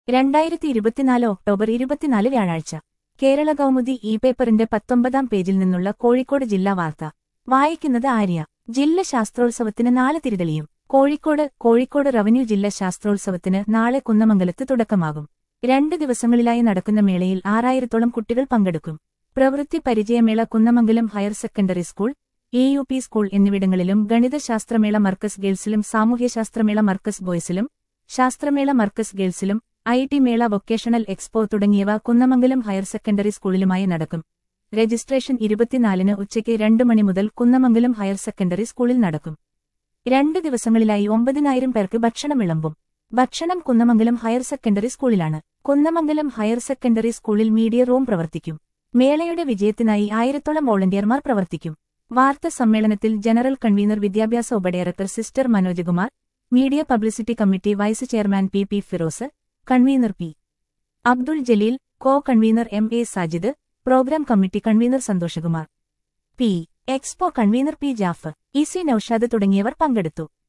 രണ്ടായിരത്തി ഇരുപത്തിനാല് ഒക്ടോബർ ഇരുപത്തിനാല് വ്യാഴാഴ്ച കേരള കൗമുദി ഇ പേപ്പറിന്റെ പത്തൊമ്പതാം പേജിൽ നിന്നുള്ള കോഴിക്കോട് ജില്ലാ വാർത്ത വായിക്കുന്നത് ആര്യ ജില്ല ശാസ്ത്രോത്സവത്തിന് നാളെ തിരിതെളിയും കോഴിക്കോട് കോഴിക്കോട് റവന്യൂ ജില്ല ശാസ്ത്രോത്സവത്തിന് നാളെ കുന്നമംഗലത്ത് തുടക്കമാകും രണ്ട് ദിവസങ്ങളിലായി നടക്കുന്ന മേളയിൽ ആറായിരത്തോളം കുട്ടികൾ പങ്കെടുക്കും പ്രവൃത്തി പരിചയമേള Kunnamangalam higher secondary school A U P school എന്നിവിടങ്ങളിലും ഗണിതശാസ്ത്രമേള മർക്കസ് ഗേൾസിലും സാമൂഹ്യശാസ്ത്രമേള മർക്കസ് ബോയ്സിലും ശാസ്ത്രമേള മർക്കസ് ഗേൾസിലും ഐ ടി മേള വൊക്കേഷണൽ എക്സ്പോ തുടങ്ങിയവ കുന്നമംഗലം ഹയർ സെക്കൻഡറി സ്കൂളിലുമായി നടക്കും രജിസ്ട്രേഷൻ ഇരുപത്തിനാലിന് ഉച്ചയ്ക്ക് രണ്ട് മണി മുതൽ കുന്നമംഗലം ഹയർ സെക്കൻഡറി സ്കൂളിൽ നടക്കും രണ്ട് ദിവസങ്ങളിലായി ഒമ്പതിനായിരം പേർക്ക് ഭക്ഷണം വിളമ്പും ഭക്ഷണം കുന്നമംഗലം ഹയർ സെക്കൻഡറി സ്കൂളിലാണ് കുന്നമംഗലം ഹയർ സെക്കൻഡറി സ്കൂളിൽ മീഡിയ റൂം പ്രവർത്തിക്കും മേളയുടെ വിജയത്തിനായി ആയിരത്തോളം വോളണ്ടിയർമാർ പ്രവർത്തിക്കും വാർത്താ സമ്മേളനത്തിൽ ജനറൽ കൺവീനർ വിദ്യാഭ്യാസ ഉപഡയറക്ടർ sister Manojkumar media publicity committee vice chairman P P Firoz convener P Abdul Jaleel co convener M A Sajid programme committee convener Santhoshkumar P expo convener P Jafar E C Naushad തുടങ്ങിയവർ പങ്കെടുത്തു